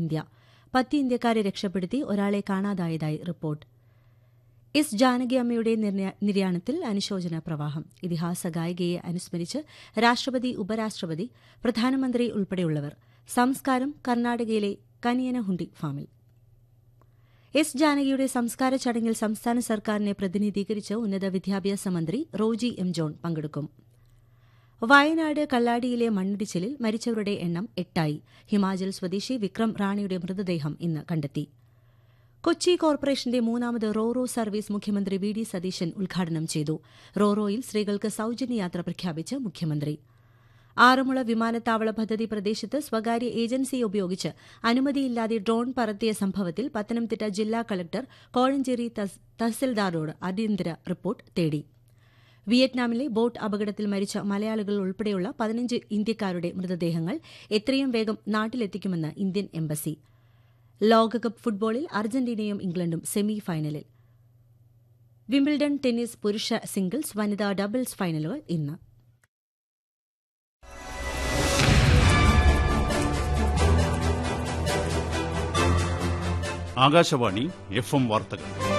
India പത്ത് ഇന്ത്യക്കാരെ രക്ഷപ്പെടുത്തി ഒരാളെ കാണാതായതായി റിപ്പോർട്ട് എസ് ജാനകി അമ്മയുടെ നിര്യാണത്തിൽ അനുശോചന പ്രവാഹം ഇതിഹാസ ഗായികയെ അനുസ്മരിച്ച് രാഷ്ട്രപതി ഉപരാഷ്ട്രപതി പ്രധാനമന്ത്രി ഉൾപ്പെടെയുള്ളവർ സംസ്കാരം കർണാടകയിലെ കനിയനഹുണ്ടി ഫാമിൽ എസ് ജാനകിയുടെ സംസ്കാര ചടങ്ങിൽ സംസ്ഥാന സർക്കാരിനെ പ്രതിനിധീകരിച്ച് ഉന്നത വിദ്യാഭ്യാസ മന്ത്രി റോജി എം ജോൺ പങ്കെടുക്കും വയനാട് കള്ളാടിയിലെ മണ്ണിടിച്ചിലിൽ മരിച്ചവരുടെ എണ്ണം എട്ടായി ഹിമാചൽ സ്വദേശി വിക്രം റാണിയുടെ മൃതദേഹം ഇന്ന് കണ്ടെത്തി കൊച്ചി കോർപ്പറേഷന്റെ മൂന്നാമത് റോറോ സർവീസ് മുഖ്യമന്ത്രി വി ഡി സതീശൻ ഉദ്ഘാടനം ചെയ്തു റോറോയിൽ സ്ത്രീകൾക്ക് സൌജന്യ യാത്ര പ്രഖ്യാപിച്ച് മുഖ്യമന്ത്രി ആറന്മുള വിമാനത്താവള പദ്ധതി പ്രദേശത്ത് സ്വകാര്യ ഏജൻസിയെ ഉപയോഗിച്ച് അനുമതിയില്ലാതെ ഡ്രോൺ പറത്തിയ സംഭവത്തിൽ പത്തനംതിട്ട ജില്ലാ കളക്ടർ കോഴഞ്ചേരി തഹസിൽദാറോട് അടിയന്തര റിപ്പോർട്ട് തേടി വിയറ്റ്നാമിലെ ബോട്ട് അപകടത്തിൽ മരിച്ച മലയാളികൾ ഉൾപ്പെടെയുള്ള പതിനഞ്ച് ഇന്ത്യക്കാരുടെ മൃതദേഹങ്ങൾ എത്രയും വേഗം നാട്ടിലെത്തിക്കുമെന്ന് ഇന്ത്യൻ എംബസി ലോകകപ്പ് ഫുട്ബോളിൽ അർജന്റീനയും ഇംഗ്ലണ്ടും സെമി ഫൈനലിൽ വിംബിൾഡൺ ടെന്നീസ് പുരുഷ സിംഗിൾസ് വനിതാ ഡബിൾസ് ഫൈനലുകൾ ഇന്ന് ആകാശവാണി എഫ് എം വാർത്തകൾ